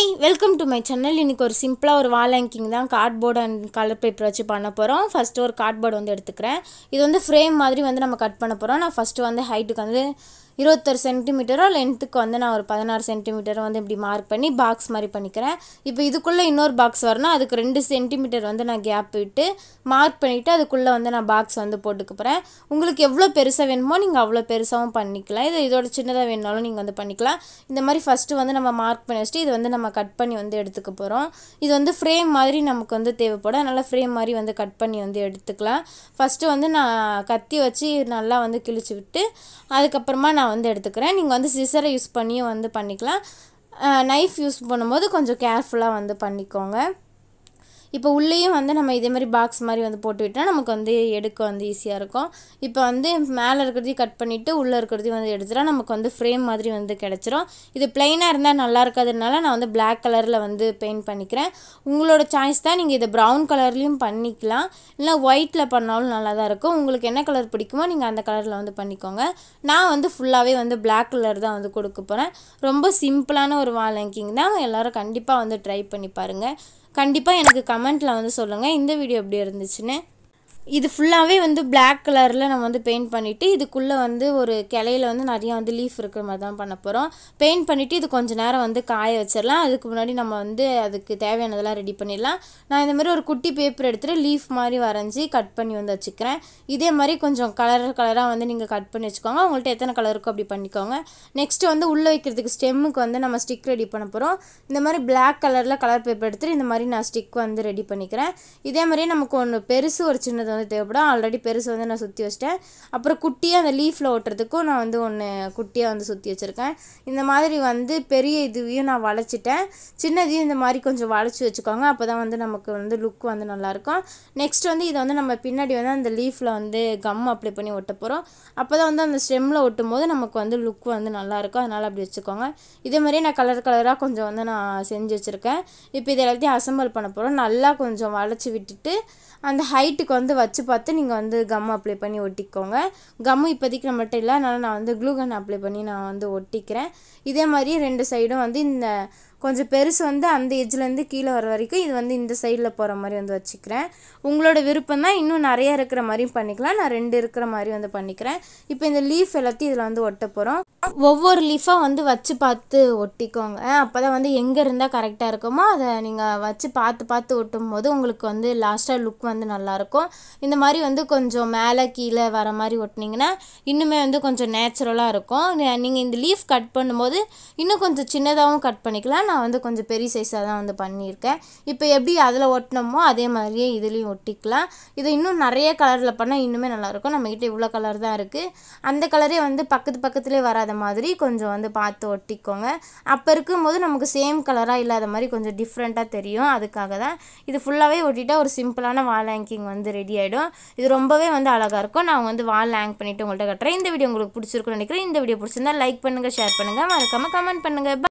hi welcome to my channel இன்றைக்கி ஒரு சிம்பிளாக ஒரு வால் ஹேங்கிங் தான் கார்ட்போர்டு அண்ட் கலர் பேப்பர் வச்சு பண்ண போகிறோம் ஃபஸ்ட்டு ஒரு கார்ட்போர்டு வந்து எடுத்துக்கிறேன் இது வந்து ஃப்ரேம் மாதிரி வந்து நம்ம கட் பண்ண போகிறோம் நான் ஃபஸ்ட்டு வந்து ஹைட்டுக்கு வந்து இருபத்தொரு சென்டிமீட்டரோ லென்த்துக்கு வந்து நான் ஒரு பதினாறு சென்டிமீட்டர் வந்து இப்படி மார்க் பண்ணி பாக்ஸ் மாதிரி பண்ணிக்கிறேன் இப்போ இதுக்குள்ளே இன்னொரு பாக்ஸ் வரணும் அதுக்கு ரெண்டு சென்டிமீட்டர் வந்து நான் கேப் விட்டு மார்க் பண்ணிவிட்டு அதுக்குள்ளே வந்து நான் பாக்ஸ் வந்து போட்டுக்க போகிறேன் உங்களுக்கு எவ்வளோ பெருசாக வேணுமோ நீங்கள் அவ்வளோ பெருசாகவும் பண்ணிக்கலாம் இது இதோட சின்னதாக வேணுனாலும் நீங்கள் வந்து பண்ணிக்கலாம் இந்த மாதிரி ஃபஸ்ட்டு வந்து நம்ம மார்க் பண்ணி வச்சுட்டு இது வந்து நம்ம கட் பண்ணி வந்து எடுத்துக்க போகிறோம் இது வந்து ஃப்ரேம் மாதிரி நமக்கு வந்து தேவைப்படும் அதனால் ஃப்ரேம் மாதிரி வந்து கட் பண்ணி வந்து எடுத்துக்கலாம் ஃபஸ்ட்டு வந்து நான் கத்தி வச்சு நல்லா வந்து கிழிச்சு விட்டு அதுக்கப்புறமா நான் வந்து எடுத்துக்கிறேன் நீங்கள் வந்து சிசரை யூஸ் பண்ணியும் வந்து பண்ணிக்கலாம் நைஃப் யூஸ் பண்ணும்போது கொஞ்சம் கேர்ஃபுல்லாக வந்து பண்ணிக்கோங்க இப்போ உள்ளேயும் வந்து நம்ம இதே மாதிரி பாக்ஸ் மாதிரி வந்து போட்டு விட்டால் நமக்கு வந்து எடுக்க வந்து ஈஸியாக இருக்கும் இப்போ வந்து மேலே இருக்கிறதையும் கட் பண்ணிவிட்டு உள்ளே இருக்கிறதையும் வந்து எடுத்துட்டா நமக்கு வந்து ஃப்ரேம் மாதிரி வந்து கிடச்சிரும் இது பிளெயினாக இருந்தால் நல்லா இருக்காதுனால நான் வந்து பிளாக் கலரில் வந்து பெயிண்ட் பண்ணிக்கிறேன் உங்களோட சாய்ஸ் தான் நீங்கள் இதை ப்ரௌன் கலர்லேயும் பண்ணிக்கலாம் இல்லை ஒயிட்டில் பண்ணாலும் நல்லா தான் இருக்கும் உங்களுக்கு என்ன கலர் பிடிக்குமோ நீங்கள் அந்த கலரில் வந்து பண்ணிக்கோங்க நான் வந்து ஃபுல்லாகவே வந்து பிளாக் கலர் தான் வந்து கொடுக்க போகிறேன் ரொம்ப சிம்பிளான ஒரு வால் ஹேங்கிங் தான் எல்லோரும் கண்டிப்பாக வந்து ட்ரை பண்ணி பாருங்கள் கண்டிப்பாக எனக்கு கமெண்ட்டில் வந்து சொல்லுங்கள் இந்த வீடியோ எப்படி இருந்துச்சுன்னு இது ஃபுல்லாகவே வந்து பிளாக் கலரில் நம்ம வந்து பெயிண்ட் பண்ணிவிட்டு இதுக்குள்ளே வந்து ஒரு கிளையில வந்து நிறையா வந்து லீஃப் இருக்கிற மாதிரி தான் பண்ண போகிறோம் பெயிண்ட் பண்ணிவிட்டு இது கொஞ்சம் நேரம் வந்து காய வச்சிடலாம் அதுக்கு முன்னாடி நம்ம வந்து அதுக்கு தேவையானதெல்லாம் ரெடி பண்ணிடலாம் நான் இந்த மாதிரி ஒரு குட்டி பேப்பர் எடுத்துகிட்டு லீஃப் மாதிரி வரைஞ்சி கட் பண்ணி வந்து வச்சுக்கிறேன் இதே மாதிரி கொஞ்சம் கலர் கலராக வந்து நீங்கள் கட் பண்ணி வச்சுக்கோங்க உங்கள்கிட்ட எத்தனை கலர் இருக்கோ அப்படி பண்ணிக்கோங்க நெக்ஸ்ட்டு வந்து உள்ளே வைக்கிறதுக்கு ஸ்டெம்முக்கு வந்து நம்ம ஸ்டிக் ரெடி பண்ண போகிறோம் இந்த மாதிரி பிளாக் கலரில் கலர் பேப்பர் எடுத்துகிட்டு இந்த மாதிரி நான் ஸ்டிக் வந்து ரெடி பண்ணிக்கிறேன் இதே மாதிரி நமக்கு ஒன்று பெருசு ஒரு சின்னது வந்து தேவைப்படும் ஆல்ரெடி பெருசு வந்து நான் சுற்றி வச்சிட்டேன் அப்புறம் குட்டியாக அந்த லீஃபில் ஓட்டுறதுக்கும் நான் வந்து ஒன்று குட்டியாக வந்து சுற்றி வச்சுருக்கேன் இந்த மாதிரி வந்து பெரிய இதுவையும் நான் வளைச்சிட்டேன் சின்னதையும் இந்த மாதிரி கொஞ்சம் வளைச்சி வச்சுக்கோங்க அப்போ தான் வந்து நமக்கு வந்து லுக் வந்து நல்லாயிருக்கும் நெக்ஸ்ட் வந்து இதை வந்து நம்ம பின்னாடி வந்து அந்த லீஃபில் வந்து கம் அப்ளை பண்ணி ஒட்ட போகிறோம் அப்போ தான் வந்து அந்த ஸ்டெம்மில் ஒட்டும் போது நமக்கு வந்து லுக் வந்து நல்லாயிருக்கும் அதனால் அப்படி வச்சுக்கோங்க இதே மாதிரியே நான் கலர் கலராக கொஞ்சம் வந்து நான் செஞ்சு வச்சுருக்கேன் இப்போ இது எல்லாத்தையும் அசம்பிள் பண்ண போகிறோம் நல்லா கொஞ்சம் வளைச்சி விட்டுட்டு அந்த ஹைட்டுக்கு வந்து வச்சு பார்த்து நீங்கள் வந்து கம் அப்ளை பண்ணி ஒட்டிக்கோங்க கம்மு இப்போதைக்கு நம்மள்ட்ட இல்லை அதனால் நான் வந்து க்ளூ கன் அப்ளை பண்ணி நான் வந்து ஒட்டிக்கிறேன் இதே மாதிரி ரெண்டு சைடும் வந்து இந்த கொஞ்சம் பெருசு வந்து அந்த எஜ்ஜிலேருந்து கீழே வர வரைக்கும் இது வந்து இந்த சைடில் போகிற மாதிரி வந்து வச்சுக்கிறேன் உங்களோட விருப்பம் தான் இன்னும் நிறைய இருக்கிற மாதிரியும் பண்ணிக்கலாம் நான் ரெண்டு இருக்கிற மாதிரி வந்து பண்ணிக்கிறேன் இப்போ இந்த லீஃப் எல்லாத்தையும் இதில் வந்து ஒட்ட போகிறோம் ஒவ்வொரு லீஃபாக வந்து வச்சு பார்த்து ஒட்டிக்கோங்க அப்போ தான் வந்து எங்கே இருந்தால் கரெக்டாக இருக்குமோ அதை நீங்கள் வச்சு பார்த்து பார்த்து ஒட்டும் போது உங்களுக்கு வந்து லாஸ்ட்டாக லுக் வந்து நல்லாயிருக்கும் இந்த மாதிரி வந்து கொஞ்சம் மேலே கீழே வர மாதிரி ஒட்டினீங்கன்னா இன்னுமே வந்து கொஞ்சம் நேச்சுரலாக இருக்கும் நீங்கள் இந்த லீஃப் கட் பண்ணும்போது இன்னும் கொஞ்சம் சின்னதாகவும் கட் பண்ணிக்கலாம் நான் வந்து கொஞ்சம் பெரிய சைஸாக தான் வந்து பண்ணியிருக்கேன் இப்போ எப்படி அதில் ஒட்டினோமோ அதே மாதிரியே இதுலேயும் ஒட்டிக்கலாம் இது இன்னும் நிறைய கலரில் பண்ணால் இன்னுமே நல்லாயிருக்கும் நம்மக்கிட்ட இவ்வளோ கலர் தான் இருக்குது அந்த கலரே வந்து பக்கத்து பக்கத்துலேயே வராத மாதிரி கொஞ்சம் வந்து பார்த்து ஒட்டிக்கோங்க அப்போ இருக்கும்போது நமக்கு சேம் கலராக இல்லாத மாதிரி கொஞ்சம் டிஃப்ரெண்ட்டாக தெரியும் அதுக்காக தான் இது ஃபுல்லாகவே ஒட்டிட்டா ஒரு சிம்பிளான வால் ஹேங்கிங் வந்து ரெடி ஆகிடும் இது ரொம்பவே வந்து அழகாக இருக்கும் நான் வந்து வால் ஹேங் பண்ணிவிட்டு உங்கள்கிட்ட கட்டுறேன் இந்த வீடியோ உங்களுக்கு பிடிச்சிருக்குன்னு நினைக்கிறேன் இந்த வீடியோ பிடிச்சிருந்தா லைக் பண்ணுங்கள் ஷேர் பண்ணுங்கள் மறக்காமல் கமெண்ட் பண்ணுங்கள்